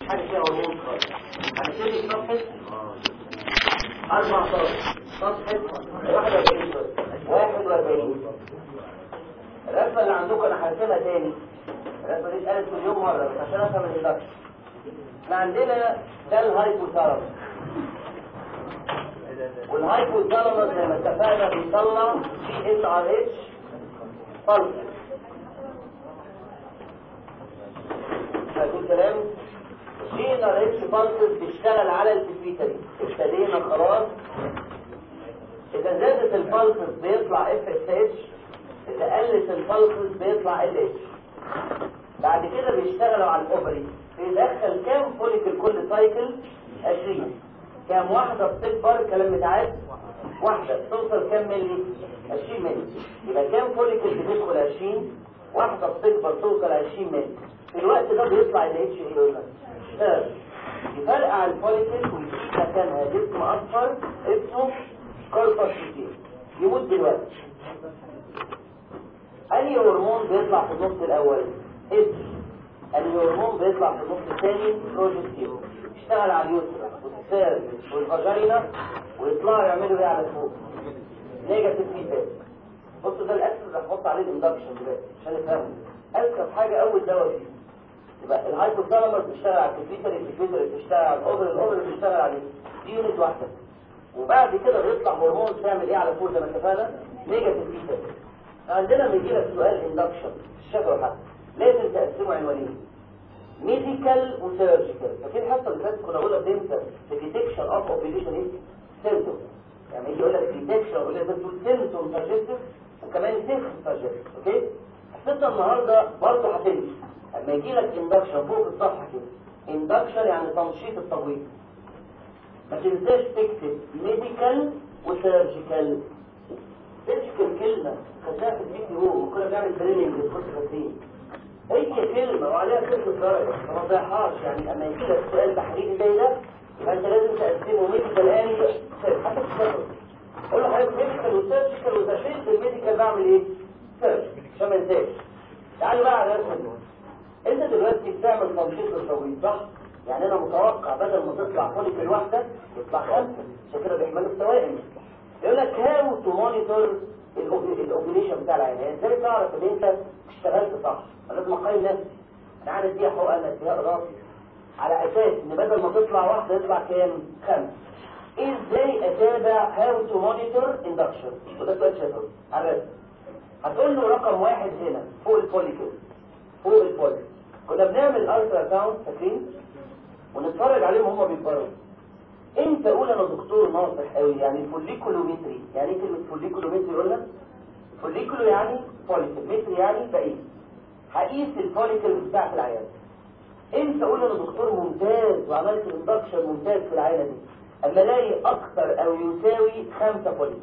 حاجه فيها هرمون خالص هنبتدي صفحه 14 صفحه 41 41 الرسمه اللي عندكم انا هرسمها تاني الرسمه دي اتقالت مليون مره بس عشان افهم الانتراكشن احنا عندنا ده الهايبوثالاموس والهايبوثالاموس زي ما اتفقنا بيطلع سي اس ار اتش بلس هقول كلام سي اس ار اتش بلس بيشتغل على البيتويتري ابتدينا خلاص اذا زادت البلسز بيطلع اف اس اتش اذا قلت البلسز بيطلع ال اتش بعد كده بيشتغلوا على الاوفري بيدخل كام فوليكل كل سايكل 20 كام واحدة بتكبر كلام متعاد واحدة توصل كام ملي 20 ملي يبقى كام فوليكل بتدخل 20 واحدة بتكبر توصل 20 ملي في الوقت ده بيطلع ال اتش ايه يقول لك يفرقع الفوليكل ويجيب مكانها جسم اصفر اسمه كوربس كتير يموت دلوقتي اي هرمون بيطلع في النص الاول اسم الهرمون بيطلع في النص الثاني بروجستيرون يشتغل على اليوترا والسيرفس والفاجينا ويطلعوا يعملوا ايه على فوق نيجاتيف فيدباك بصوا ده الاسم اللي هحط عليه الاندكشن دلوقتي عشان نفهمه اسهل حاجه اول دواء فيه يبقى الهايبوثالاموس بيشتغل على الكمبيوتر الكمبيوتر بيشتغل على الاوفر الاوفر بيشتغل على دي يونت واحده وبعد كده بيطلع هرمون تعمل ايه على فوق زي ما اتفقنا نيجاتيف فيدباك عندنا لما يجي لك سؤال اندكشن الشفوي حتى لازم تقسمه عنوانين ميديكال وسيرجيكال فاكر الحصه اللي فاتت كنا قلنا بننسى في ديتكشن اوف اوبليشن ايه سيمتوم يعني يجي يقول لك ديتكشن او لازم تقول سيمتوم سجستيف وكمان سيف سجستيف اوكي حصتنا النهارده برضه هتمشي اما يجي لك اندكشن فوق الصفحه كده اندكشن يعني تنشيط التبويض ما تنساش تكتب ميديكال وسيرجيكال سيرجيكال كلمه خدناها في الفيديو هو وكنا بنعمل تريننج للكورس فاكرين اي كلمة وعليها كلمة درجة ما تضيعهاش يعني اما يجي لك سؤال تحريري زي ده يبقى انت لازم تقسمه ميديكال اني حتى في الشغل قول له حضرتك ميديكال وسيرجيكال واذا شلت الميديكال بعمل ايه؟ سيرجيكال عشان ما انساش تعالوا بقى على رسم دول انت دلوقتي بتعمل تنشيط للتوقيت صح؟ يعني انا متوقع بدل ما تطلع فوليكل واحدة يطلع خمسة عشان كده بيحملوا السوائل يقول لك هاو تو مونيتور الاوبريشن بتاع العين يعني ازاي تعرف ان انت اشتغلت صح انا لازم اقيم نفسي انا عايز اديها حقن اديها راسي على اساس ان بدل ما تطلع واحده يطلع كام خمس ازاي اتابع هاو تو مونيتور اندكشن وده سؤال شفوي على الرسم هتقول له رقم واحد هنا فوق الفوليكل فوق الفوليكل كنا بنعمل الترا ساوند فاكرين ونتفرج عليهم هما بيكبروا انت قول انا دكتور ناصح قوي يعني فوليكولومتري يعني ايه كلمه فوليكولومتري قلنا فوليكولو يعني فوليكل متر يعني بقيس هقيس الفوليكل بتاعت العيان انت قول انا دكتور ممتاز وعملت اندكشن ممتاز في العينه دي اما الاقي اكثر او يساوي خمسة فوليكل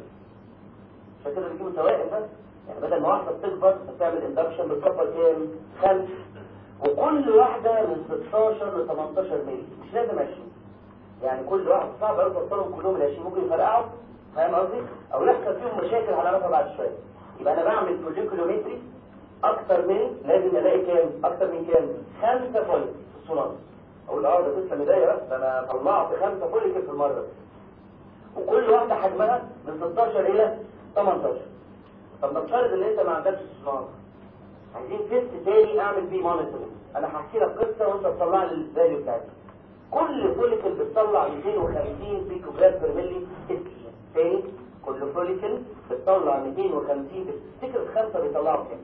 عشان كده بيجيبوا توائم بس يعني بدل ما واحده بتكبر بتعمل اندكشن بتكبر كام خمس وكل واحده من 16 ل 18 مللي مش لازم 20 يعني كل واحد صعب قوي توصلهم كلهم ل 20 ممكن يفرقعوا فاهم قصدي او يحصل فيهم مشاكل هنعرفها بعد شويه يبقى انا بعمل فوليكولومتري اكتر من لازم الاقي كام اكتر من كام خمسة فوليك في السونار اقول اه ده تسلم ايديا بس ده انا طلعت خمسة فوليك في المره وكل واحده حجمها من 16 الى 18 طب نفترض ان انت ما عندكش سونار عايزين تيست تاني اعمل بيه مونيتورنج انا هحكي لك قصه وانت تطلع لي الفاليو بتاعتها كل فوليكل بتطلع 250 بيكو جرام بير ملي استروجين تاني كل فوليكل بتطلع 250 تفتكر الخمسه بيطلعوا كام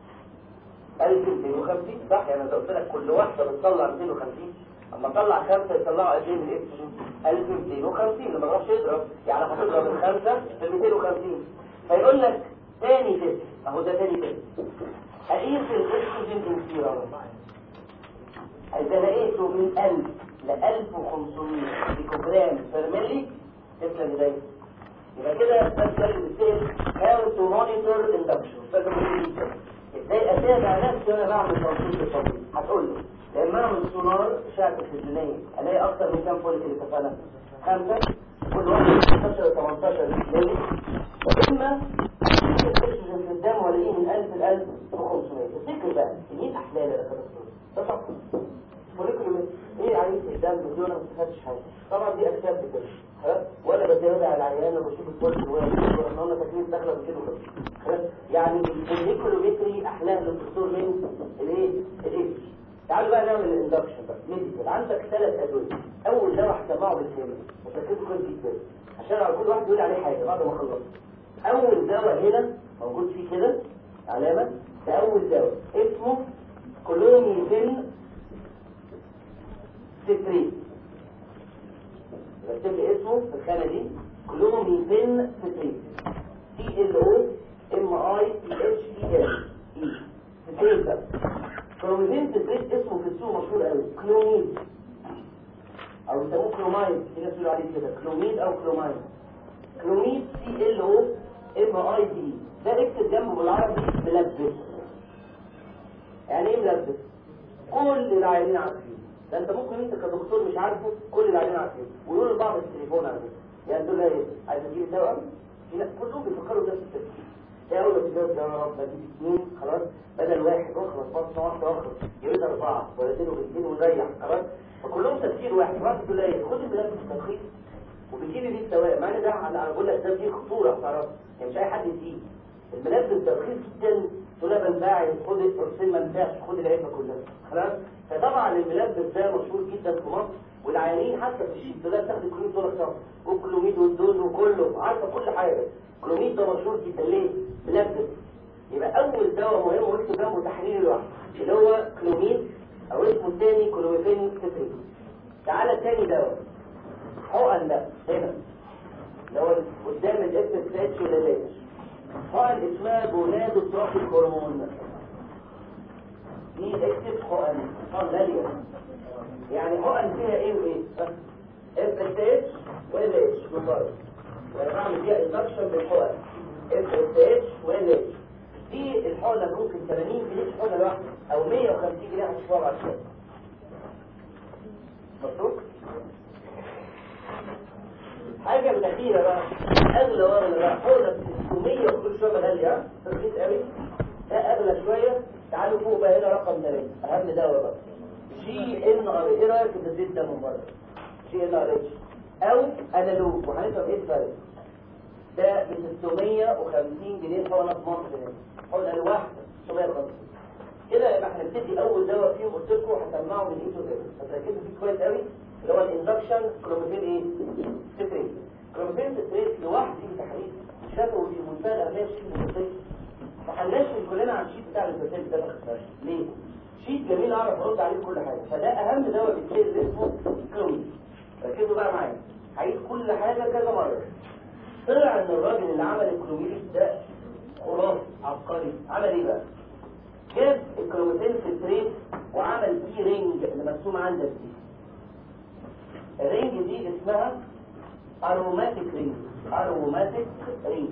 1250 صح يعني انا قلت لك كل واحده بتطلع 250 اما اطلع خمسه يطلعوا قد ايه من الاستروجين 1250 لما اروحش يضرب يعني هتضرب الخمسه في 250 فيقول لك تاني تيست اهو ده تاني تيست اقيس الاستروجين انسيرم اذا لقيته من 1000 ل 1500 بيكوجرام بير ملي تسلم ايديك يبقى كده ده السؤال اللي بيتسال هاو تو مونيتور اندكشن ازاي اتابع نفسي وانا بعمل تنشيط الطبيعي هتقول له لما اعمل سونار اشعه التلفزيونيه الاقي اكتر من كام فوليك اللي اتفقنا خمسه كل واحد 16 ل 18 ملي واما الاكسجين في الدم والاقيه من 1000 ل 1500 تفتكر بقى مين احلال يا دكتور ده صح فوليكولومتر ايه يعني العيان بدون ما استفادش حاجه طبعا دي اكتاب كده خلاص ولا بزود على العيان وبشوف الفول الواحد احنا قلنا تكليف داخله بكده خلاص يعني النيكولومتري احلاه للدكتور من الايه الايه تعالوا بقى نعمل الاندكشن بقى ميديكال عندك ثلاث ادويه اول دواء هسمعه بالكامل وتركزوا كويس جدا عشان على كل واحد يقول عليه حاجه بعد ما اخلص اول دواء هنا موجود فيه كده علامه ده اول دواء اسمه كولوميفين ستريت بكتب لي اسمه في الخانه دي كلوميفين ستريت سي ال او ام اي تي اتش اي ال اي ستريت ده كلوميفين ستريت اسمه في السوق مشهور قوي كلوميد او يسموه كلومايد في ناس بيقولوا عليه كده كلوميد او كلومايد كلوميد سي ال او ام اي دي ده اكتب جنبه بالعربي ملبس يعني ايه ملبس كل العيانين عارفين ده انت ممكن انت كدكتور مش عارفه كل العيانين عارفين ويقولوا لبعض التليفون على فكره يعني تقول لها ايه عايز اجيب دواء في ناس كلهم بيفكروا نفس التفكير هي اول ما تجاوب يا رب اجيب اثنين خلاص بدل واحد واخلص بطنه واحده واخلص يريد اربعه ولدين وبنتين ونريح خلاص فكلهم تفكير واحد واحد تقول لها ايه خد الملف التلخيص وبتجيبي بيه السواق مع ان ده انا بقول لك ده فيه خطوره تعرف يعني مش اي حد يجيب الملف التلخيص جدا تقول لها بنفعل خد الترسيل ما ينفعش خد العلبه كلها خلاص فطبعا الملف ده مشهور جدا في مصر والعيانين حتى في الشيت ده بتاخد كلوميد دول اكتر والكلوميد والدوز وكله عارفه كل حاجه الكلوميد ده مشهور جدا ليه؟ ملبس يبقى اول دواء مهم واكتب جنبه تحليل لوحده اللي هو كلوميد او اسمه الثاني كلوميفين ستريت تعالى الثاني دواء حقن ده هنا اللي هو قدام الاف اس اتش والال حقن اسمها جونادو تروفيك هرمون دي اكتب حقن حقن غالية يعني حقن فيها ايه وايه اف اس اتش وال اتش مفرد وانا بعمل فيها اندكشن بالحقن اف اس اتش وال اتش دي الحقنه ممكن 80 جنيه الحقنه لوحدها او 150 جنيه هتشوفها بعد كده مبسوط حاجة الأخيرة بقى أغلى وأغلى بقى حقنة 600 وكل شوية غالية رخيص قوي ده أغلى شوية تعالوا فوق بقى هنا رقم 8 أهم دواء بقى جي ان ار ايه رأيك في الزيت ده من بره جي ان ار اتش أو أنالوج وهنفهم إيه الفرق ده ب 650 جنيه حقنة في مصر هنا حقنة الواحدة 650 كده يبقى احنا نبتدي أول دواء فيهم قلت لكم هسمعه من ايتو كده فتركزوا فيه كويس قوي اللي هو الاندكشن كروماتين ايه ستريت كروماتين ستريت لوحده فيه تحريك شافوا في منتهى الاهميه شيء مبسط ما خلناش كلنا على الشيت بتاع البرسنت ده باختصار ليه شيت جميل اعرف ارد عليه كل حاجه فده اهم دواء بيتشيل اسمه كلومي ركزوا بقى معايا هعيد كل حاجه كذا مره طلع ان الراجل اللي عمل الكلوميريك ده خرافي عبقري عمل ايه بقى جاب الكروماتين ستريت وعمل فيه رينج اللي مرسوم عندك دي الرينج دي اسمها اروماتيك رينج اروماتيك رينج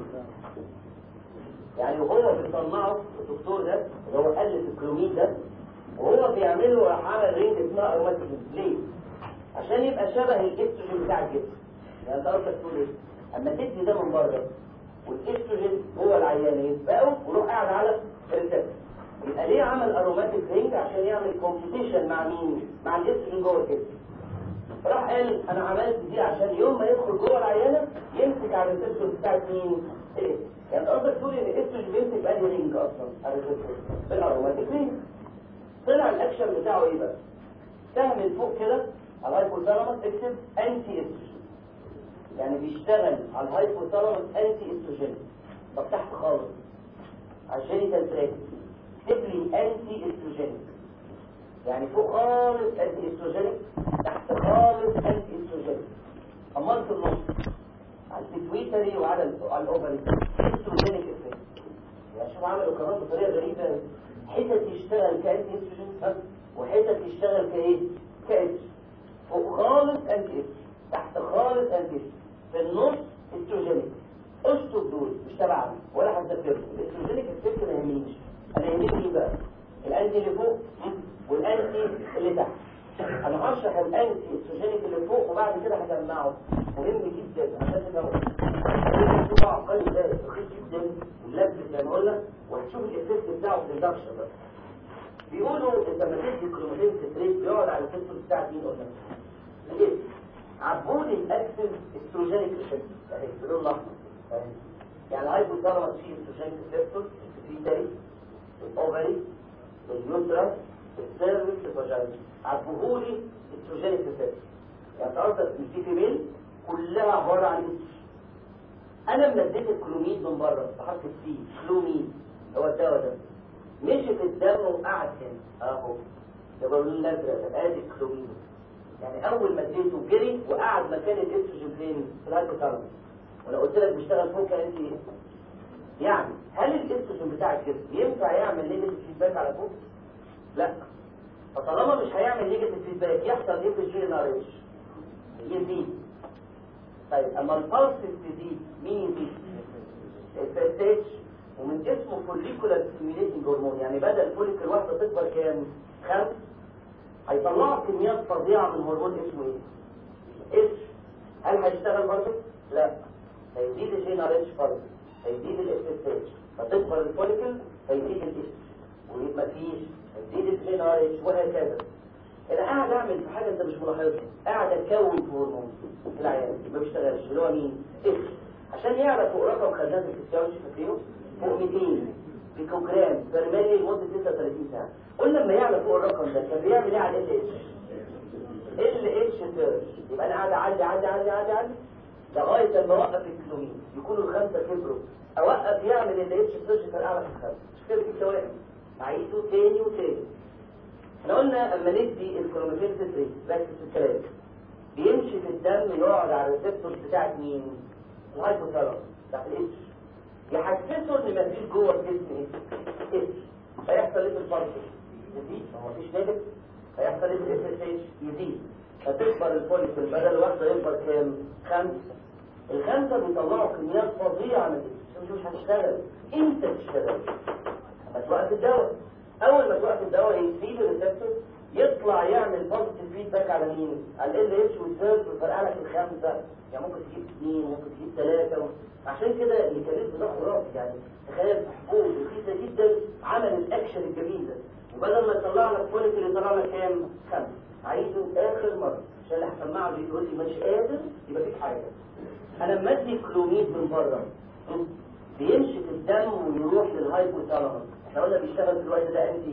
يعني وهو بيصنعه الدكتور ده اللي هو الف الكلوميد ده وهو بيعمله راح عمل رينج اسمها اروماتيك رينج ليه؟ عشان يبقى شبه الاستروجين بتاع الجسم يعني انت قصدك تقول ايه؟ اما تدي ده من بره والاستروجين هو العيان يسبقه ويروح قاعد على الريسبتور يبقى ليه عمل اروماتيك رينج عشان يعمل كومبيتيشن مع مين؟ مع الاستروجين جوه الجسم راح قال انا عملت دي عشان يوم ما يدخل جوه العيانه يمسك على الريسبتور بتاعت مين؟ ايه؟ يعني قصدك تقول ان الاستروجين بيمسك بأنهي رينج اصلا على الريسبتور؟ بالاروماتيك رينج طلع الاكشن بتاعه ايه بقى؟ سهم من فوق كده على الهايبوثالاموس اكتب انتي استروجين يعني بيشتغل على الهايبوثالاموس انتي استروجين طب تحت خالص عشان يتلتراك اكتب لي انتي استروجين يعني فوق خالص انتي استروجينيك تحت خالص انتي استروجينيك امال في النص على البيتويتري وعلى ال على الاوفري استروجينيك افكت يعني شوف عملوا كمان بطريقه غريبه حتت يشتغل كانتي استروجين وحتت يشتغل كايه كاس فوق خالص انتي تحت خالص انتي في النص استروجينيك اشطب دول مش تبعنا ولا هتذكرهم الاستروجينيك افكت ما يهمنيش انا يهمني ايه بقى الانتي اللي فوق والانتي اللي تحت انا هشرح الانتي استروجينيك اللي فوق وبعد كده هجمعه مهم جدا عشان تفهموا هو عقلي ده رخيص جدا ولبس زي ما قلنا وهتشوف الايفكت بتاعه في الاندكشن بقى بيقولوا انت لما تدي كروماتين ستريت بيقعد على السيستم بتاع مين قلنا الاس عبوني الاكسس استروجينيك ريسبتور اهي باللون الاحمر اهي يعني الهايبوثالاموس فيه استروجينيك ريسبتور البيتري الاوفري اليوترس السيرفكس الفاجينا عبوهولي استروجينيك ريسبتور يعني تعرف في فيميل كلها عباره عن استروجين انا مديت الكلوميد من بره بحرف السي كلوميد هو الدواء ده مشي في الدم وقعد هنا اهو يبقى اللون الازرق ده ادي الكلوميد يعني اول ما اديته جري وقعد مكان الاستروجين فين في الهايبوثالاموس وانا قلت لك بيشتغل فوق انت ايه يعني هل الاستروجين بتاع الجسم ينفع يعمل نيجاتيف فيدباك على فوق لا فطالما مش هيعمل نيجاتيف فيدباك يحصل ايه في الجي ان ار اتش يزيد طيب اما البلس تزيد مين يزيد الاف اتش ومن اسمه فوليكولار ستيميليتنج هرمون يعني بدل فوليكل واحده تكبر كام خمس هيطلعوا كميات فظيعه من هرمون اسمه ايه اتش هل هيشتغل برضه لا هيزيد الجي ان ار اتش برضه هيزيد الاف اتش فتكبر الفوليكل هيزيد الاتش ويبقى فيش هيزيد الجي ان ار اتش وهكذا انا قاعد اعمل في حاجه انت مش ملاحظها قاعد اكون في هرمون في العيان ما بيشتغلش اللي هو مين اتش عشان يعرف فوق رقم خزانه الفسيولوجي فاكرينه فوق 200 بيكوجرام برمالي لمده 36 ساعه قلنا لما يعمل فوق الرقم ده كان بيعمل ايه على ال اتش ال اتش سيرش يبقى انا قاعد اعدي اعدي اعدي اعدي اعدي لغايه لما اوقف الكلومين يكونوا الخمسه كبروا اوقف يعمل ال اتش سيرش في الاعلى في الخمسه مش كده في ثواني اعيده تاني وتاني احنا قلنا اما ندي الكروماتين تسري ركز في الكلام بيمشي في الدم يقعد على الريسبتورز بتاعت مين الهايبوثالاموس بتاعت الاتش يحسسه ان مفيش جوه الجسم ايه اتش هيحصل ايه في الفرق يزيد ما هو مفيش نيجاتيف هيحصل ايه في الاس اتش يزيد فتكبر الفوليكل بدل واحده يكبر كام خمسه الخمسه بيطلعوا كميات فظيعه من الاتش مش هتشتغل امتى تشتغل لما توقف الدواء اول ما توقف الدواء يزيد الريسبتور يطلع يعمل بوزيتيف فيدباك على مين على ال اتش والسيرش ويفرقع لك الخمسه يعني ممكن تجيب اثنين ممكن تجيب ثلاثه عشان كده الميكانيزم ده خرافي يعني تخيل محبوب رخيصه جدا عمل الاكشن الجميل ده وبدل ما يطلع لك فوليكل يطلع لك كام خمسه عايزه اخر مره عشان اللي هسمعه بيقول لي مش قادر يبقى فيك حاجه انا لما ادي كلوميد من بره بيمشي في الدم ويروح للهايبوثالاموس احنا قلنا بيشتغل في الوقت ده انتي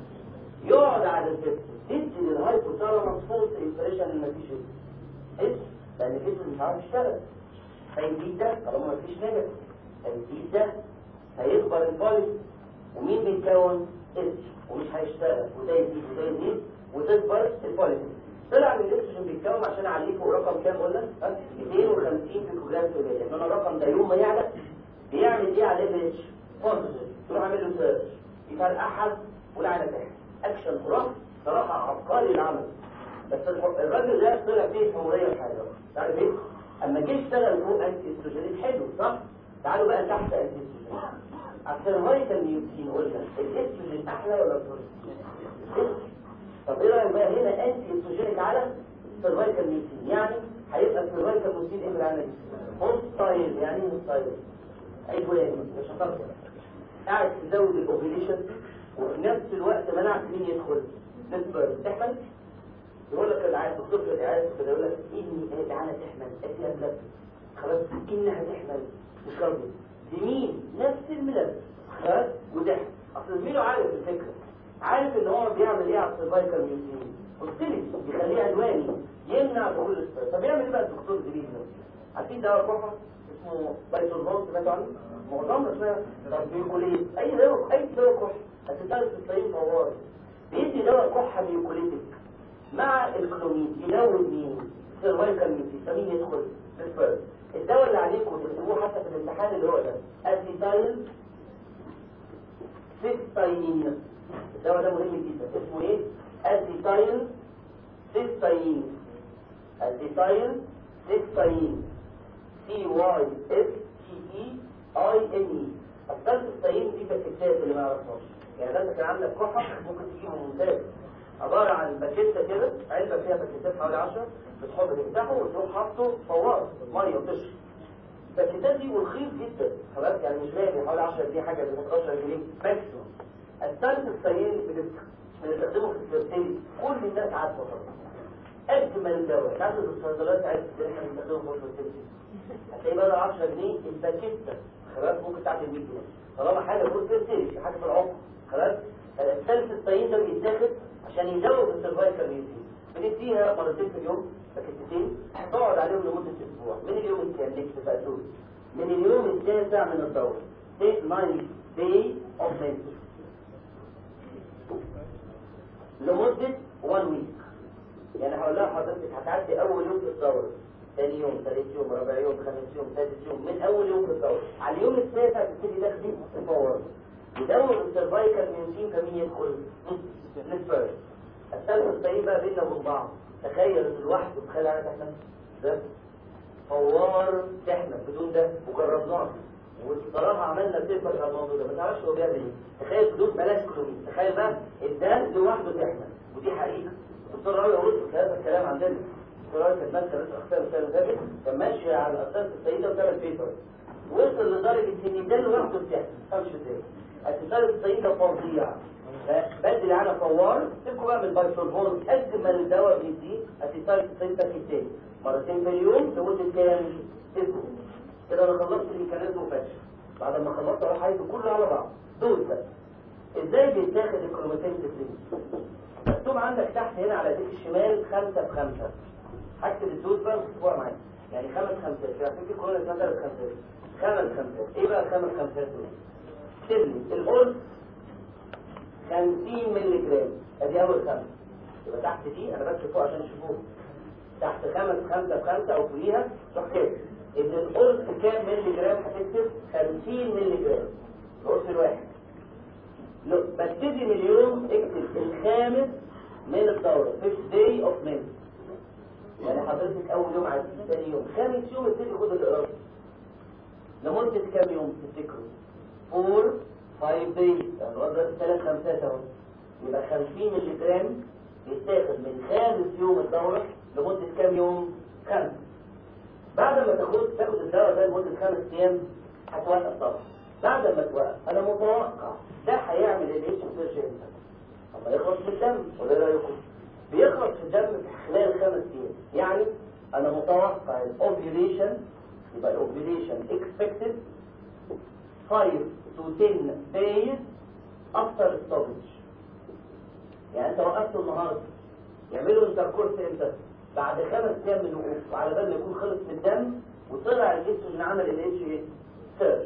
يقعد على الجسم تدي للهايبوثالاموس فوق الانفريشن اللي مفيش ايه لان الجسم مش عارف يشتغل هيزيد ده طالما مفيش نيجاتيف هيزيد ده هيكبر الفوليك ومين بيتكون اتش ومش هيشتغل وده يزيد وده يزيد وتكبر الفوليك طلع من الاكسجين بيتكون عشان اعليه فوق رقم كام قلنا 250 بيكوجرام في المية انما الرقم ده يوم ما يعلى بيعمل ايه على ال اتش بوزيتيف تروح عامل له سيرش يفرقعها والعينه تحت اكشن خرافي صراحه عبقري العمل بس الراجل ده طلع فيه حموريه في حاجه تعرف ايه؟ اما جه اشتغل فوق انتي استروجينيك حلو صح؟ تعالوا بقى تحت انتي استروجينيك السيرفايكال نيوتين قلنا الاستروجين احلى ولا البروستين؟ طب ايه رايك بقى هنا انتي استروجينيك على سيرفايكال نيوتين يعني هيبقى السيرفايكال نيوتين ايه بالعمل؟ هوستايل يعني ايه هوستايل؟ عدواني مش هتعرف قاعد تزود الاوفيليشن وفي نفس الوقت منعت مين يدخل نسبة تحمل يقول لك العيال الدكتور في العيال كده يقول لك اني تعالى تحمل ادي قبلك خلاص انها تحمل مش راضي دي مين نفس الملف خلاص وضحك اصل زميله عارف الفكره عارف ان هو بيعمل ايه على السيرفايكال ميوتين قلت بيخليه عدواني يمنع دخول السبير طب يعمل ايه بقى الدكتور زميل ده عارفين دواء كحه اسمه بايتولفون سمعتوا عنه معظمنا اسمها بيوكوليت اي دواء اي دواء كحه هتتعرف الصين فوار بيدي دواء كحه بيوكوليتك مع الكلوميد يزود مين سيرفايكال ميوتين فمين يدخل السبير الدواء اللي عليكم تكتبوه حتى في الامتحان اللي هو ده اسيتايل سيستاينين الدواء ده مهم جدا اسمه ايه اسيتايل سيستاين اسيتايل سيستاين سي واي اس تي اي اي ان اي الثالث السيستاين دي باكيتات اللي ما يعرفهاش يعني ده انت كان عندك كحه ممكن تجيبه ممتاز عبارة عن باكيتة كده علبة فيها باكيتات حوالي 10 بتحط تفتحه وتروح حاطه فوار ميه وتشرب الباكيتات دي ورخيص جدا خلاص يعني مش غالي حوالي 10 جنيه حاجه ب 15 جنيه ماكسيموم الثالث السيين بنستخدمه في الفيرتيلي كل الناس عارفه طبعا اجمل دواء تعرف الصيدليات عايز احنا بنستخدمه في الفوتوسينثيسيس هتلاقي بدل 10 جنيه الباكيته خلاص ممكن تعدي 100 جنيه طالما حاجه فوتوسينثيسيس حاجه في العمق خلاص الثالث الطيب ده بيتاخد عشان يزود السرفايكال ميوتين بنديها مرتين في اليوم باكيتتين تقعد عليهم لمده اسبوع من اليوم الكام نكتب بقى دول من اليوم التاسع من الدوره 9 day of menstruation لمدة 1 week يعني هقول لها حضرتك هتعدي أول يوم في الدورة ثاني يوم ثالث يوم رابع يوم خامس يوم سادس يوم من أول يوم في الدورة على اليوم التاسع تبتدي تاخدي الفوار يدور السرفايكال ميوسين فمين يدخل؟ الفيرست الثالث الطيب بقى بيننا وبين بعض تخيل ان لوحده تخيل على تحت ده فوار تحمل بدون ده وجربناه والصراحة عملنا بيبر على الموضوع ده ما تعرفش هو بيعمل ايه تخيل بدون بلاش كلومين تخيل بقى الدم لوحده تحمل ودي حقيقة الدكتور راوي قلت في هذا الكلام عندنا الدكتور راوي كان ماسك رئيس الاقسام السنة اللي فاتت كان ماشي على الاساس السيدة وكانت بيبر وصل لدرجة ان ده لوحده بتحمل ما تفهمش ازاي اتصال السيدة فظيع بدل على فوار سيبكوا بقى من البايسولفون اجمل دواء بيديه اتصال السيدة في التاني مرتين في اليوم لمدة كام؟ اسبوع كده انا خلصت الميكانيزم وفاتش بعد ما خلصت اروح عايزه كله على بعض دول بس ازاي بيتاخد الكروماتين تكليف مكتوب عندك تحت هنا على ايديك الشمال خمسة بخمسة هكتب الدوز بقى اسبوع معايا يعني خمس خمسات يعني في كورونا اسمها ثلاث خمسات خمس خمسات ايه بقى خمس خمسات دول؟ اكتب لي القرص 50 مللي جرام ادي اول خمسة يبقى تحت دي انا بكتب فوق عشان تشوفوه تحت خمس خمسة بخمسة او فوقيها روح كده ان القرص كام مللي جرام هتكتب 50 مللي جرام القرص الواحد لو ببتدي من اليوم اكتب الخامس من الدورة fifth day of men يعني حضرتك اول يوم عدي ثاني يوم خامس يوم ابتدي خد القراص لمدة كام يوم تفتكروا 4 5 days يعني وضع ثلاث خمسات اهو يبقى 50 مللي جرام يتاخد من خامس يوم الدورة لمدة كام يوم؟ خمس بعد ما تاخد تاخد الدواء ده لمدة خمس ايام هتوقف طبعا بعد ما توقف انا متوقع ده هيعمل الاتش سيرش امتى؟ اما يخلص في الدم ولا ايه رايكم؟ بيخلص في الدم في خلال خمس ايام يعني انا متوقع الاوفيوليشن يبقى الاوفيوليشن expected 5 to 10 days after stoppage يعني انت وقفته النهارده يعملوا انتركورس امتى؟ بعد خمس ايام من الوقوف على بال ما يكون خلص من الدم وطلع الجسم اللي عمل الاتش ايه؟ سيرش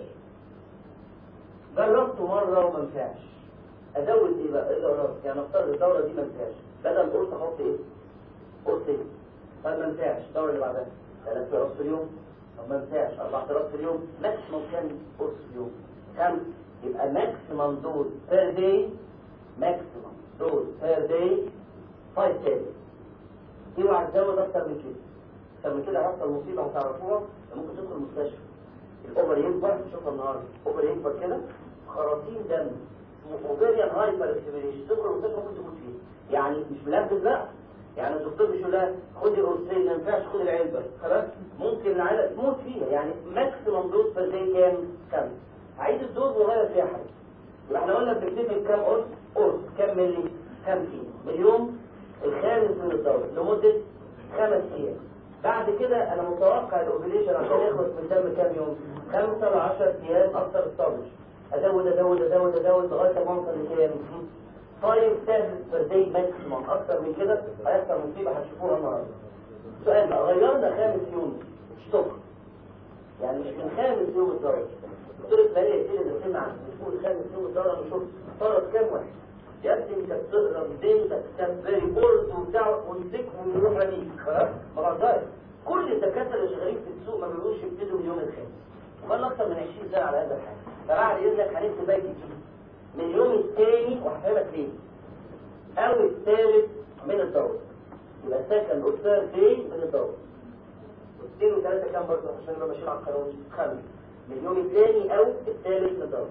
جربته مره وما نفعش ازود ايه بقى؟ ايه جربت؟ يعني افترض الدوره دي ما نفعش بدل قلت احط ايه؟ قلت ايه؟ طيب ما نفعش الدوره اللي بعدها ثلاث قراص في اليوم طب ما نفعش اربع قراص في اليوم ماكسيموم كام قرص في اليوم؟ خمس يبقى ماكسيموم دوز بير داي ماكسيموم دوز بير داي 5 days اوعى تزود اكتر من كده اكتر من كده هيحصل مصيبه هتعرفوها ممكن تدخل المستشفى الاوفر يكبر شوفها النهارده الاوفر يكبر كده خراطيم دم اوفريان هايبر اكسبريشن تدخل المستشفى ممكن تموت فيه يعني مش ملبس بقى يعني الدكتور مش يقول لها خدي القرصين ما ينفعش خدي العلبه خلاص ممكن العيله تموت فيها يعني ماكسيموم دوز بير داي كام؟ خمس عايز الدوز وغير فيها حاجه يبقى احنا قلنا بنكتب كام قرص؟ قرص كام ملي؟ 50 مليون الخامس من الدورة لمدة خمس أيام بعد كده أنا متوقع الأوبريشن عشان يخلص من الدم كام يوم؟ خمسة ل 10 أيام أكثر الصبر أزود أزود أزود أزود لغاية ما أوصل لكام؟ 5 تابلت بير داي ماكسيموم أكثر من كده هيحصل مصيبة هتشوفوها النهاردة سؤال بقى غيرنا خامس يوم ستوب يعني مش من خامس يوم الدورة دكتور اسماعيل يقتل اللي سمع بتقول خامس يوم الدورة أنا شفت طرد كام واحد يا ابني انت بتقرا بنتك كان فيري بورد وبتاع ومسك ويروح رميك خلاص ما بقدرش كل الدكاتره اللي شغالين في السوق ما بيقولوش يبتدوا من يوم الخامس وبقى اكتر من 20 سنه على هذا الحال فبعد اذنك هنكتب باقي جديد من اليوم الثاني وهفهمك ليه او الثالث من الدوره يبقى سكند والثيرد داي من الدوره واثنين وثلاثه كام برضه عشان نبقى ماشيين على القانون خمس من اليوم الثاني او الثالث من الدوره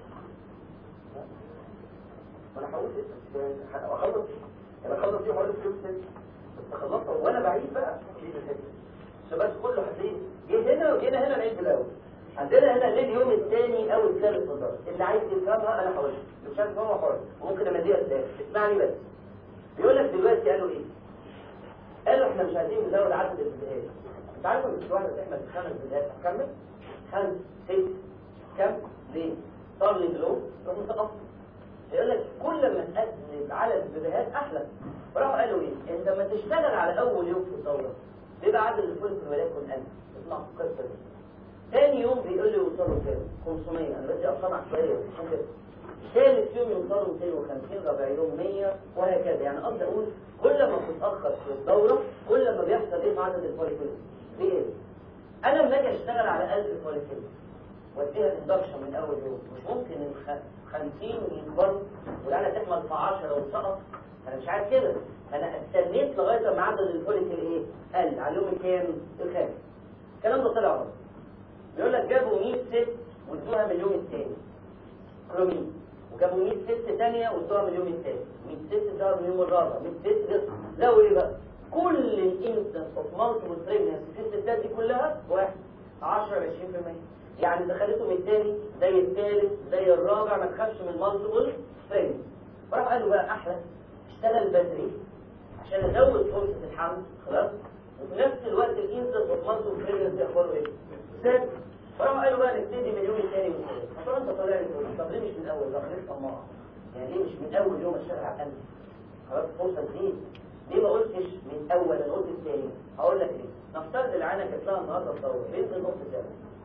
انا حاولت اخلص انا اخلص فيه حوالي فلوس بس خلصت وانا بعيد بقى الشباب كله هتلاقيه جه هنا وجينا هنا نعيد الاول عندنا هنا ليه اليوم الثاني او الثالث بالظبط اللي عايز يفهمها انا حاولت اللي مش عايز يفهمها حر وممكن امديها ازاي اسمعني بس بيقول لك دلوقتي قالوا ايه قالوا احنا مش عايزين نزود عدد البدايات انت عارف ان مش واحده تحمل خمس بدايات هتكمل خمس ست كم ليه صار لي بلو تروح متقصر يقول لك كل ما تقلب على البدايات احلى فراحوا قالوا ايه انت لما تشتغل على اول يوم في الدوره بيبقى عدد الفول في الولايات يكون 1000 اسمع القصه دي تاني يوم بيقول لي يوصلوا كام 500 انا بدي ارقام عشوائيه بس كده. ثالث يوم يوصلوا 250 رابع يوم 100 وهكذا يعني قصدي اقول كل ما بتتاخر في الدوره كل ما بيحصل ايه في عدد الفوليكولز بيقل انا لما اجي اشتغل على 1000 فوليكولز واديها اندكشن من اول يوم مش ممكن ال 50 يكبر وانا تحمل في 10 وتسقط انا مش عايز كده انا استنيت لغايه ما عدد الفوليكل ايه قل على اليوم الكام الخامس الكلام ده طلع غلط بيقول لك جابوا 100 ست وادوها من اليوم الثاني كرومين وجابوا 100 ست ثانيه وادوها من اليوم الثالث 100 ست ادوها من اليوم الرابع 100 ست بس زودوا ايه بقى كل الانستنس اوف مالتيبل بريجنسي في الستات دي كلها واحد 10 20% يعني دخلته من الثاني زي الثالث زي الرابع ما تخافش من مالتيبل بريجنسي فراح قالوا بقى احلى اشتغل بدري عشان ازود فرصه الحمل خلاص وفي نفس الوقت الانسنس اوف مالتيبل بريجنسي اخباره ايه؟ زاد فراحوا قالوا بقى نبتدي من اليوم الثاني والثالث فطبعا انت طالع لي تقول طب ليه مش من الاول؟ ده خليك طماع يعني ليه مش من اول يوم اشتغل على القلب؟ خلاص فرصه تزيد ليه ما قلتش من اول انا قلت الثاني؟ هقول لك ليه نفترض العانه كانت لها النهارده الدوره بنت النص الدم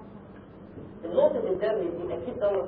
النقطه الدم دي اكيد دوره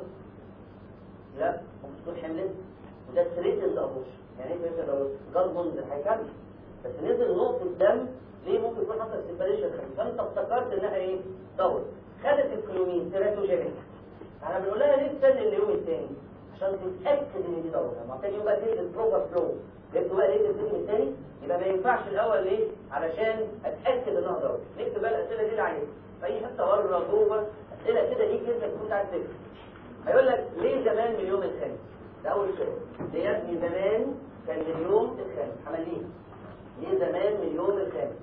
لا ممكن تكون حملت وده ثريت الابوش يعني ايه ثريت الابوش؟ جاد منزل هيكمل بس نزل نقطه دم ليه ممكن يكون حصل سيبريشن فانت افتكرت انها ايه؟ دوره خدت الكلومين تيراتوجينيك احنا بنقول لها ليه تستنى اليوم الثاني عشان تتاكد ان دي دوره لما تاني يوم بقى تدي البروبر فلو جبت بقى ليه اليوم الثاني يبقى ما ينفعش الاول ليه علشان اتاكد انها دوره نكتب بقى الاسئله دي عليها في اي حته بره جوه اسئله كده ليك انت تكون عايز تكتب هيقول لك ليه زمان من اليوم الخامس ده اول سؤال ليه يا ابني زمان كان من اليوم الخامس عمل ليه زمان من اليوم الخامس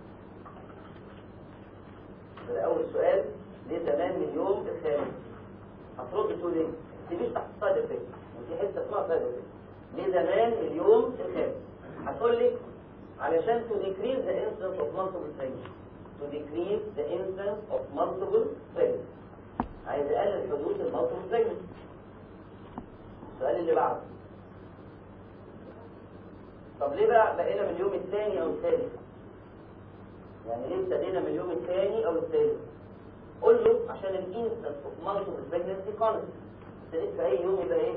ده اول سؤال ليه زمان من اليوم الخامس هترد تقول ايه تجيش تحت سايد افكت ودي حته اسمها سايد افكت ليه زمان من اليوم الخامس هتقول لي علشان to decrease the incidence of multiple pregnancy to decrease the incidence of multiple pregnancy عايز اقلل حدوث المالتيبل pregnancy السؤال اللي بعده طب ليه بقى بقينا من اليوم الثاني او الثالث يعني ليه ابتدينا من اليوم الثاني او الثالث قول له عشان الانستنس اوف مالتيبل بريجنسي كونست ابتديت في اي يوم يبقى ايه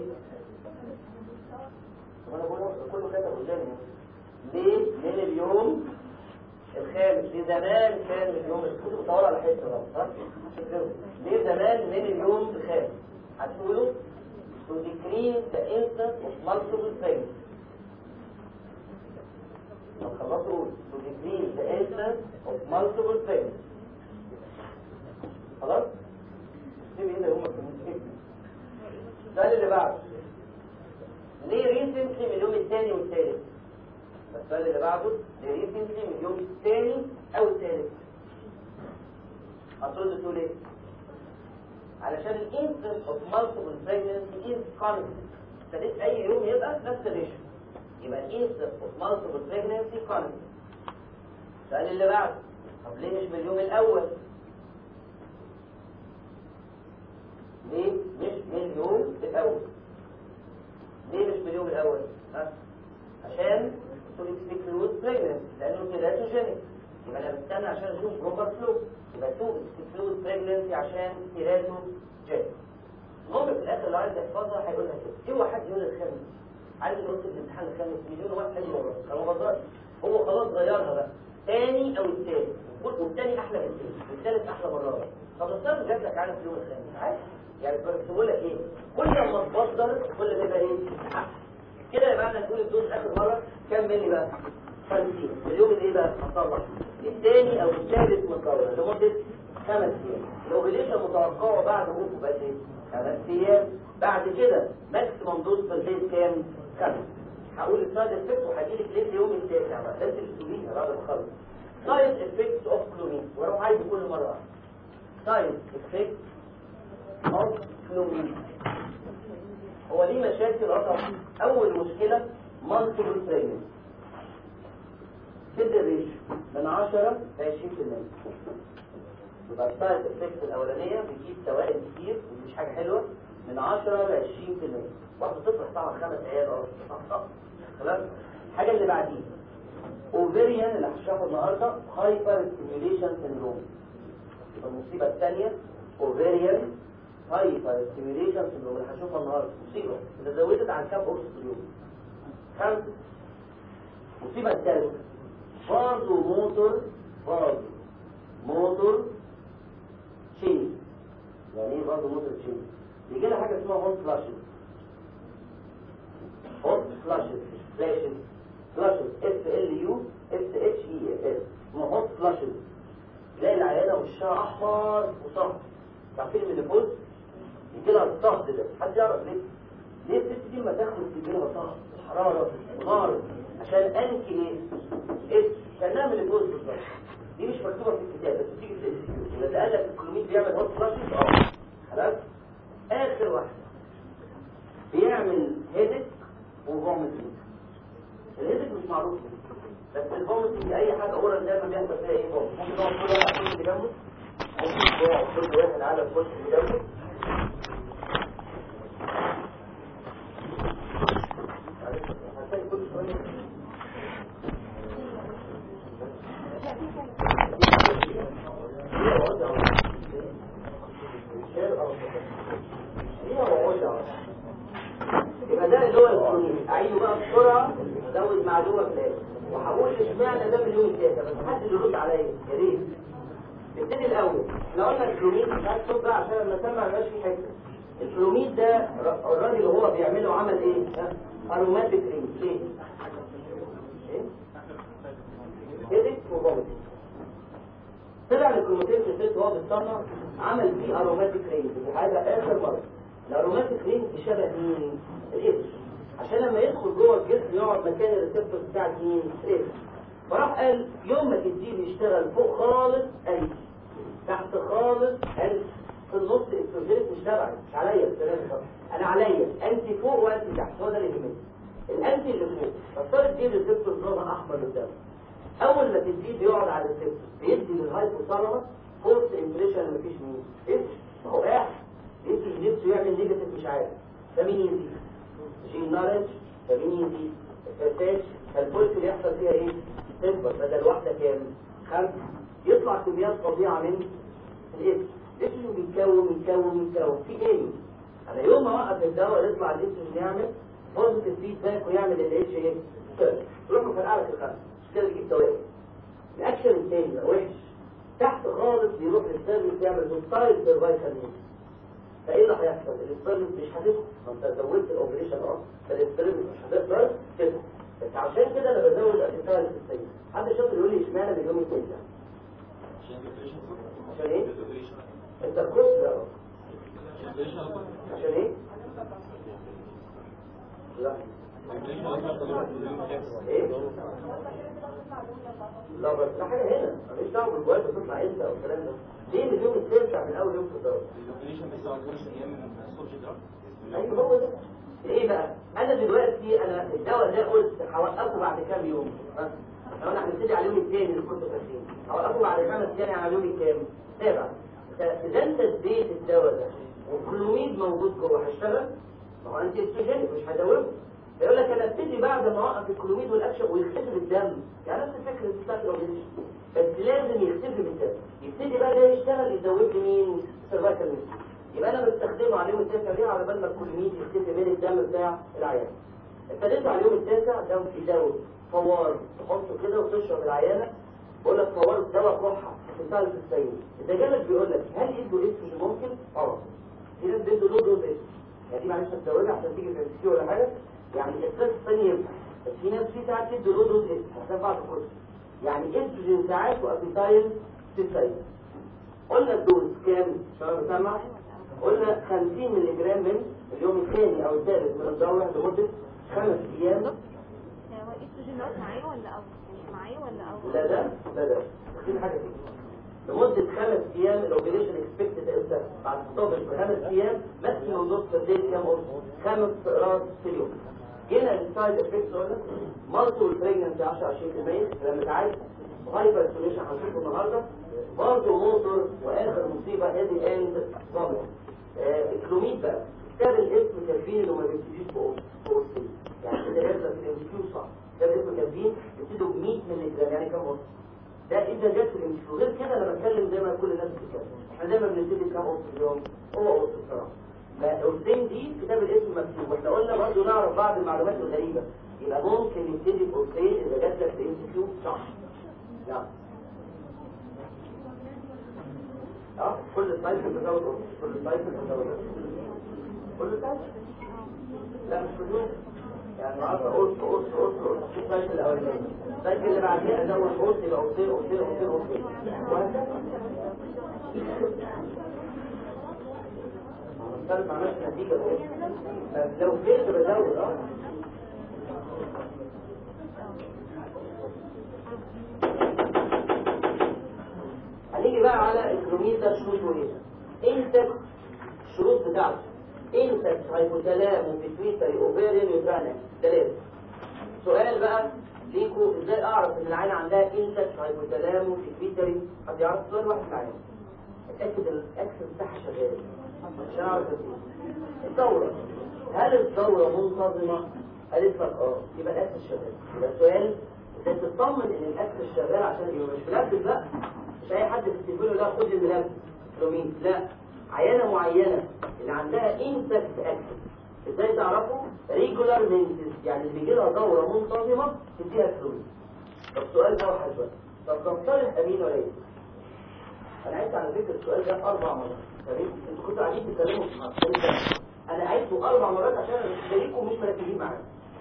وانا بقول كله كتب قدامي ليه من اليوم الخامس ليه زمان كان من اليوم كنت بتدور على حته بقى صح ليه زمان من اليوم الخامس هتقولوا to decrease the instance of multiple pregnancy لو خلصوا to decrease the instance of multiple pregnancy خلاص؟ سيب ايه ده هم السؤال اللي بعده ليه ريسنتلي من اليوم الثاني والثالث؟ السؤال اللي بعده ليه ريسنتلي من اليوم الثاني او الثالث؟ هترد تقول ايه؟ علشان الانسنس اوف مالتيبل pregnancy is constant ابتديت اي يوم يبقى نفس الريشيو يبقى الانسنس اوف مالتيبل pregnancy constant السؤال اللي بعده طب ليه مش من اليوم الاول؟ ليه مش من اليوم الاول؟ ليه مش من اليوم الاول؟ ها؟ عشان to exclude pregnancy لانه تيراتوجينيك يبقى انا بستنى عشان اشوف بروبر فلو يبقى تو exclude pregnancy عشان تيراتوجينيك المهم في الاخر لو عايز يحفظها هيقولها كده اوعى حد يقول الخامس عايز يقول في الامتحان الخامس مليون واحد هيجي وراه انا ما بقدرش هو خلاص غيرها بقى تاني او التالت والتاني احلى من التالت والتالت احلى من الرابع طب الصرف جات لك عارف اليوم الخامس عادي يعني بس بقول لك ايه كل ما تبدر كل ما يبقى ايه احسن كده يبقى احنا نقول الدوز اخر مره كام ملي بقى 50 اليوم الايه بقى هطلع الثاني او الثالث من الدوره لمده خمس ايام الاوفيليشن متوقعه بعد غروب بقى ايه خمس ايام بعد كده ماكسيموم دوز في البيت كام خمس هقول السايد افكت وهجيلك ليه اليوم التاسع بقى لازم تسويها بعد ما اخلص سايد افكت اوف كلومين واروح عايز كل مره واحده سايد افكت اوف كلومين هو ليه مشاكل اصلا اول مشكله مالتيبل بريجنسي كده الريشيو من 10 ل 20% يبقى السايد افكت الاولانيه بتجيب سوائل كتير ودي مش حاجه حلوه من 10 ل 20% واحده تفرح طبعا خمس عيال اه خلاص الحاجه اللي بعديه اوفيريان اللي هشرحه النهارده هايبر ستيميوليشن سيندروم المصيبه الثانيه اوفيريان هايبر ستيميوليشن سيندروم اللي هشوفها النهارده مصيبه اذا زودت عن كام قرص في اليوم خمسه المصيبه الثالثه فازو موتور فازو موتور تشين يعني ايه فازو موتور تشين بيجي لها حاجه اسمها هوت فلاشز هوت فلاشز فلاشز فلاشز اس ال يو اس اتش اي اس اسمها هوت فلاشز تلاقي العيانه وشها احمر وصهد عارفين من اللي فوق يجي لها الصهد ده حد يعرف ليه ليه الست دي لما تاخد تجي لها صهد حراره ونار عشان انكي ليه ايه كانها من اللي فوق بالظبط دي مش مكتوبه في الكتاب بس تيجي في الانستيتيوت اذا قال لك الكلوميد بيعمل هوت فلاشز اه خلاص اخر واحده بيعمل هيدك وفوميتنج الهيدك مش معروف بس الفوميتنج اي حاجه اورا دايما بيحصل فيها ايه فوميت ممكن نقعد كل واحد على اللي جنبه ممكن نقعد كل واحد على الكرسي اللي جنبه هتلاقي كل شويه يبقى ده اللي هو الكلونين اعيده بقى بسرعه ازود معلومه في الاخر وهقول اشمعنى ده مليون التاسع بس حد يرد عليا يا ريت نبتدي الاول احنا قلنا الكلوميد مش عايز صوت بقى عشان لما اسمع مبقاش في حته الكلوميد ده ر- الراجل اللي هو بيعمله عمل ايه؟ اروماتيك رينج ليه؟ ايه؟ هيدك وفوميتنج طلع الكروماتين في الست وهو بيتصنع عمل فيه اروماتيك رينج هذا اخر مره الاروماتيك رينج شبه مين الابس عشان لما يدخل جوه الجسم يقعد مكان الريسبتور بتاع مين الابس فراح قال يوم ما تديه يشتغل فوق خالص انت تحت خالص انت في النص الاكسوجينيك مش تبعي مش عليا الكلام ده انا عليا انت فوق وانت تحت هو ده اللي يهمني الانتي اللي فوق فافترض دي الريسبتور لونها احمر قدامك اول ما تديه بيقعد على السيبتوس بيدي للهايبوثالاموس فورس امبريشن مفيش مين ايه ما هو قاعد يدي نفسه يعمل نيجاتيف مش عارف ده مين يزيد جين نارج ده مين يزيد الفرساش فالبولس اللي يحصل فيها ايه تكبر بدل واحده كام خمسه يطلع كميات فظيعه من الاسم الاسم بيتكون يتكون يتكون في ايه انا يوم ما اوقف الدواء يطلع الاسم يعمل بوزيتيف فيدباك ويعمل الاتش ايه تروح مفرقع لك الخمسه كده يجيب توازن الاكشن الثاني بقى وحش تحت خالص بيروح للسيرفيس يعمل دوستايل سيرفايكال نيد فايه اللي هيحصل السيرفيس مش هتدخل ما انت زودت الاوبريشن اه فالسيرفيس مش هتقدر تدخل بس عشان كده انا بزود الاسيتايل في السيد حد شاطر يقول لي اشمعنى اليوم الثاني عشان ايه انت الكورس ده اه. عشان ايه لا ايه لا بس ده حاجه هنا ماليش دعوه بالجوال بتطلع امتى او الكلام ده ليه اليوم التاسع من اول يوم في الدورة ايوه هو ده ايه بقى انا دلوقتي انا الدواء ده قلت هوقفه بعد كام يوم ها؟ لو انا هنبتدي على اليوم الثاني اللي كنت فاكرين هوقفه بعد خمس ايام على اليوم الكام سابع اذا انت اديت الدواء ده والكلوميد موجود جوه هيشتغل ما هو انت استوجينيك مش هدوبه يقول لك انا ابتدي بعد ما اوقف الكلوميد والاكشن ويختفي بالدم يعني نفس الفكره بتاعت الاورجانيزم بس لازم يختفي بالدم يبتدي بقى ده يشتغل يزود لي مين سيرفايكال ميس يبقى انا بستخدمه على اليوم التاسع ليه على بال ما الكلوميد يختفي من الدم بتاع العيان ابتديته على اليوم التاسع ده بيزود فوار تحطه كده وتشرب العيانه بقول لك فوار دواء كحه هتنتهي في السيد اذا جالك بيقول لك هل يدوا اسم ممكن؟ اه في ناس بيدوا له دوز اسم يعني دي معلش هتزودها عشان تيجي في السي ولا حاجه يعني الاحساس الثاني ينفع بس في ناس في ساعات تدي له دوز اسم عشان بعد الكورس يعني استروجين ساعات وابيتايل سيسايد قلنا الدوز كام شباب سمع قلنا 50 مللي جرام من اليوم الثاني او الثالث من الدوره لمده خمس ايام هو الاستروجين دوت معايا ولا او مش معايا ولا او لا ده لا ده دي حاجه دي لمدة خمس أيام الأوبريشن اكسبكتد امتى؟ بعد ستوبج بخمس أيام ماكسيموم دوز في الليل كام قرص؟ خمس قراص في اليوم جينا السايد افكتس قلنا مالتيبل بريجنسي 10 20% لما تعالج هايبر سوليوشن هنشوفه النهارده برضه موتور واخر مصيبه ادي اند بروبلم الكلوميد بقى كتاب الاسم كاتبين انه ما بيبتديش فوق فوق السن يعني كده يبدا في الام صح كتاب الاسم كاتبين يبتدوا ب 100 مللي جرام يعني كام قرص ده اذا جت في الام غير كده انا بتكلم زي ما كل الناس بتتكلم احنا دايما بنبتدي كام قرص في اليوم هو قرص بصراحه فالقرصين دي كتاب الاسم مكتوب واحنا قلنا برضه نعرف بعض المعلومات الغريبه يبقى ممكن يبتدي بقرصين اذا جت لك في الام صح نعم اه كل سايكل بتزود قرص كل سايكل بتزود قرص كل سايكل لا مش كلهم يعني عارفه قرص قرص قرص قرص في السايكل الاولاني السايكل اللي بعديها ازود قرص يبقى قرصين قرصين قرصين قرصين وهكذا مختلف مع نفس النتيجه بس لو فيلت بزود اه هنيجي بقى على الكلوميد ده شروطه ايه انت الشروط بتاعته انت هايبوثالام وبيتويتري اوفيريان يوترانك ثلاثه سؤال بقى ليكوا ازاي اعرف ان العين عندها انت هايبوثالام وبيتويتري حد يعرف سؤال واحد معايا اتاكد الاكسس بتاعها شغال عشان اعرف أسيب. الدوره هل الدوره منتظمه قالت لك اه يبقى الاكسس شغال يبقى السؤال ازاي تطمن ان الاكسس شغال عشان يبقى مش ملبس لا مش اي حد في التليفون لا خد الملبس كلومين لا عينة معينة اللي عندها انتكت اكسس ازاي تعرفوا ريجولار مينتس يعني اللي بيجي لها دورة منتظمة تديها كلومين طب السؤال ده واحد بس طب تفترض امين ولا ايه انا عدت على فكرة السؤال ده اربع مرات تمام انتوا كنتوا قاعدين تتكلموا في حاجة انا عدته اربع مرات عشان اشتريكم مش مركزين معايا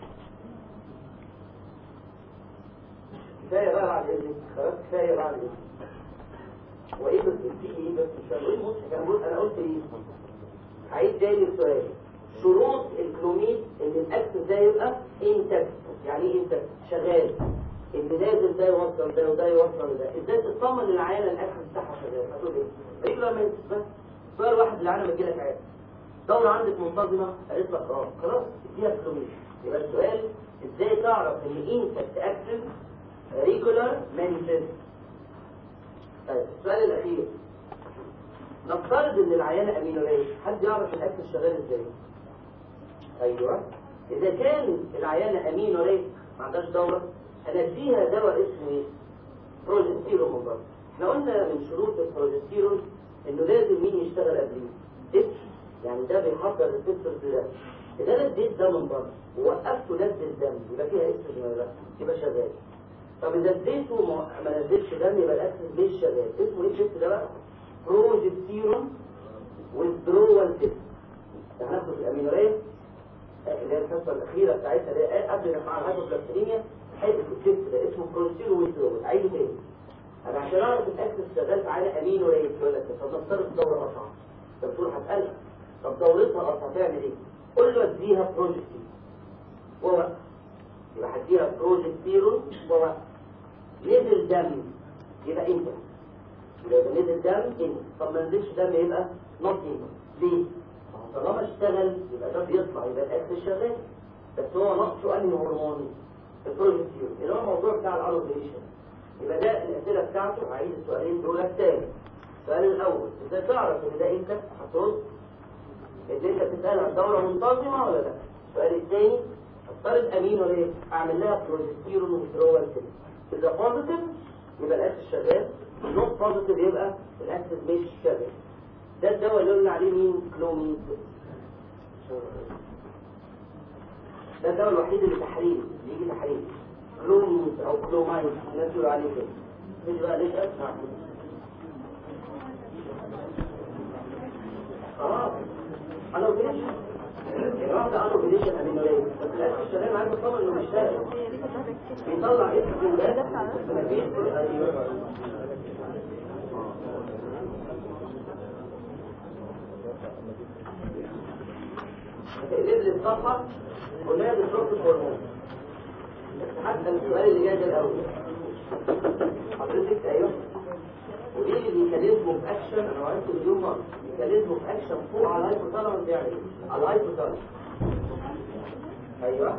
كفايه بقى بعد اذنك خلاص كفايه بعد اذنك وايه بس في ايه بس مش فاهم ايه المضحك انا قلت انا قلت ايه هعيد تاني السؤال شروط الكلوميد ان الاكس ده يبقى انتكت يعني ايه انتكت شغال اللي لازم ده يوصل ده وده يوصل ده ازاي تطمن العيانه الاكس بتاعها شغال هتقول ايه رجل ما بس سؤال واحد العيانه بتجي لك عادي دورة عندك منتظمة قالت لك اه خلاص اديها كلوميد يبقى السؤال ازاي تعرف ان انتكت اكسس ريجولار مانيفست طيب السؤال الأخير نفترض إن العيانة أمينورية حد يعرف الأكل شغال إزاي؟ أيوه إذا كان العيانة أمينورية ما عندهاش دورة هنديها دواء اسمه إيه؟ بروجستيرون من بره إحنا قلنا من شروط البروجستيرون إنه لازم مين يشتغل قبليه؟ اتش يعني ده بيحضر الريسبتور ده إذا أنا اديت ده من بره ووقفته نزل الدم يبقى فيها استروجين ولا لا؟ يبقى شغال طب اذا اديته ما ما نزلش دم يبقى الاكسس مش شغال اسمه ايه الشيفت ده بقى بروجستيرون ويزدرول تيست هناخده في الامينوريه اللي هي الحصه الاخيره بتاعتها اللي هي قبل ما مع الهايبوبلاستيميا حته الشيفت ده اسمه بروجستيرون ويزدرول عايزه تاني انا عشان اعرف الاكسس شغال في عينه امينوريه يقول لك طب نفترض الدوره قطع الدكتور هسالها طب دورتها قطع هتعمل ايه؟ قول له اديها بروجستيرون ووقف يبقى هديها بروجستيرون ووقف نزل دم يبقى انت يبقى نزل دم انت طب ما نزلش دم يبقى نوت انت ليه؟ طالما اشتغل يبقى ده بيطلع يبقى الاكل شغال بس هو نقصه انهي هرمون البروجستيرون اللي هو الموضوع بتاع الالوبريشن يبقى ده الاسئله بتاعته هعيد السؤالين دول تاني السؤال الاول ازاي تعرف ان ده انت هترد ان انت بتسال عن دوره منتظمه ولا لا السؤال الثاني افترض امين ولا ايه اعمل لها بروجستيرون ويدرول كده إذا بوزيتيف يبقى الأكسس شغال نوت بوزيتيف يبقى الأكسس مش شغال ده الدواء اللي قلنا عليه مين كلوميد ده الدواء الوحيد اللي تحريم بيجي تحريم كلوميد أو كلومايد الناس بيقولوا عليه كده نيجي بقى نسأل اه انا قلت لك الواحدة قالوا بليشن امينوليه بس الأكسس شغال معاك بطمن انه مش شغال بيطلع اسم ده مفيش ايوه هتقلب لي الصفحه قلنا لي بتروح الهرمون حتى السؤال اللي جاي ده الاول حضرتك ايوه ودي الميكانيزم في اكشن انا وعدت مليون مره ميكانيزم في اكشن فوق على الهايبوثالاموس يعني على الهايبوثالاموس ايوه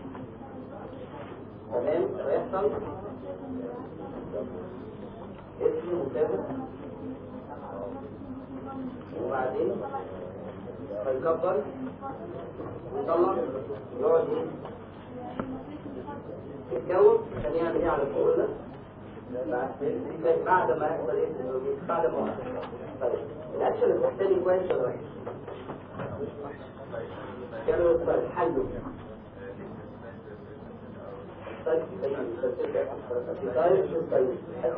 تمام هيحصل اسم مسافر وبعدين هيكبر ويطلع يقعد ايه يتجوز عشان يعمل ايه على الفوق ده بعد ما يحصل ايه بعد ما يحصل طيب الاكشن الثاني كويس ولا وحش؟ كانوا يوصل حله طيب طيب طيب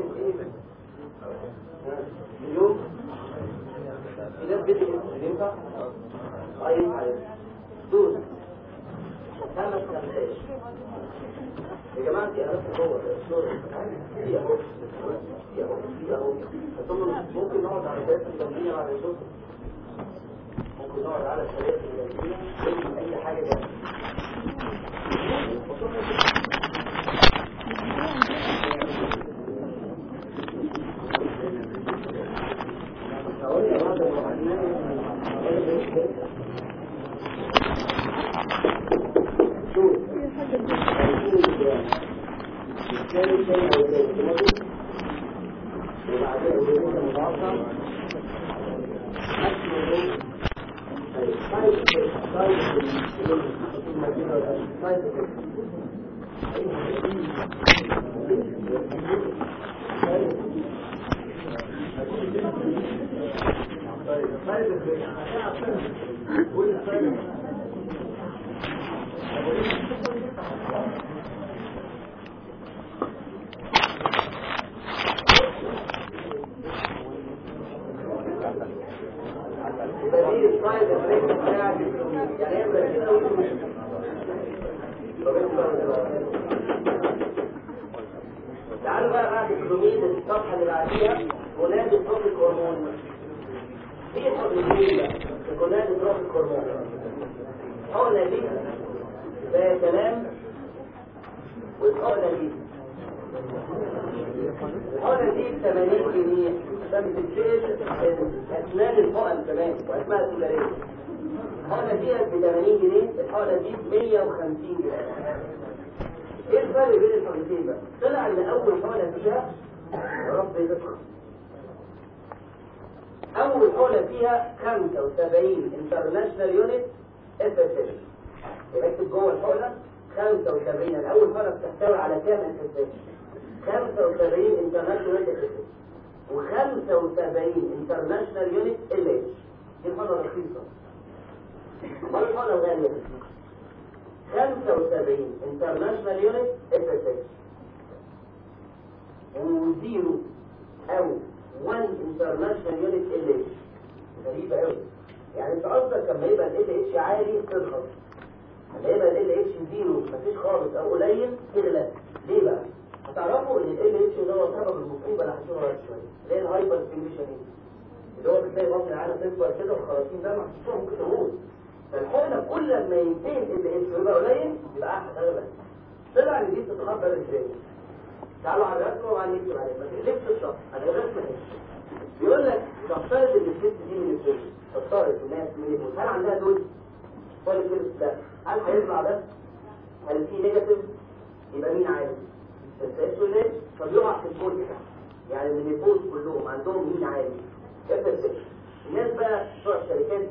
اليوم في ناس بدأت ينفع طيب عليك دول خمس خمسات يا جماعة دي أنا بس جوه الشغل دي أهو دي أهو دي أهو ثم ممكن نقعد على ثلاثة التمرين بعد الشغل ممكن نقعد على ثلاثة التمرين نعمل أي حاجة جنب تعالوا بقى بعد الكلوميد الصفحة اللي بعديها منادي تروفيك هرمون ايه التروفيك ده؟ منادي تروفيك هرمون حقنة دي ده كلام والحقنة دي الحقنة دي ب 80 جنيه ده بتتشيل اسنان الحقن كمان واسمها سولاريه الحقنة دي ب 80 جنيه الحقنة دي ب 150 جنيه ايه الفرق بين الحقنتين بقى؟ طلع ان اول حقنة فيها يا رب يذكر اول حقنة فيها 75 انترناشونال يونت اف اس اس يبقى اكتب جوه الحقنة 75 الاول حقنة بتحتوي على كام اف اس اس 75 انترناشونال يونت اف اس و75 انترناشونال يونت ال اتش دي الحقنة رخيصة امال الحقنة الغالية 75 انترناشونال يونت اف اس اتش وزيرو او 1 انترناشونال يونت ال اتش غريبة قوي يعني انت قصدك لما يبقى ال اتش عالي ترخص لما يبقى ال اتش زيرو مفيش خالص او قليل تغلى ليه بقى؟ هتعرفوا ان ال اتش ده هو سبب المصيبه اللي هتشوفها بعد شويه اللي هي الهايبر ستيميشن اللي هو بتلاقي بطن العالم تكبر كده وخراطيم دم هتشوفها ممكن تموت فالحقنه كل ما ينتهي ال اتش ويبقى قليل يبقى احسن اغلى طلع ان دي بتتخبر ازاي؟ تعالوا على الرسمه وعلى نكتب عليها ما تقلبش الشخص على الرسمه اهي بيقول لك تفترض ان الست دي من الزوج تفترض انها من الموت هل عندها دوز؟ فوليكلس لا هل هيطلع ده؟ هل في نيجاتيف؟ يبقى مين عالي؟ السيرسوليت فبيقع في الفول بتاعه يعني من الفول كلهم عندهم مين عالي؟ كفر الناس بقى بتوع الشركات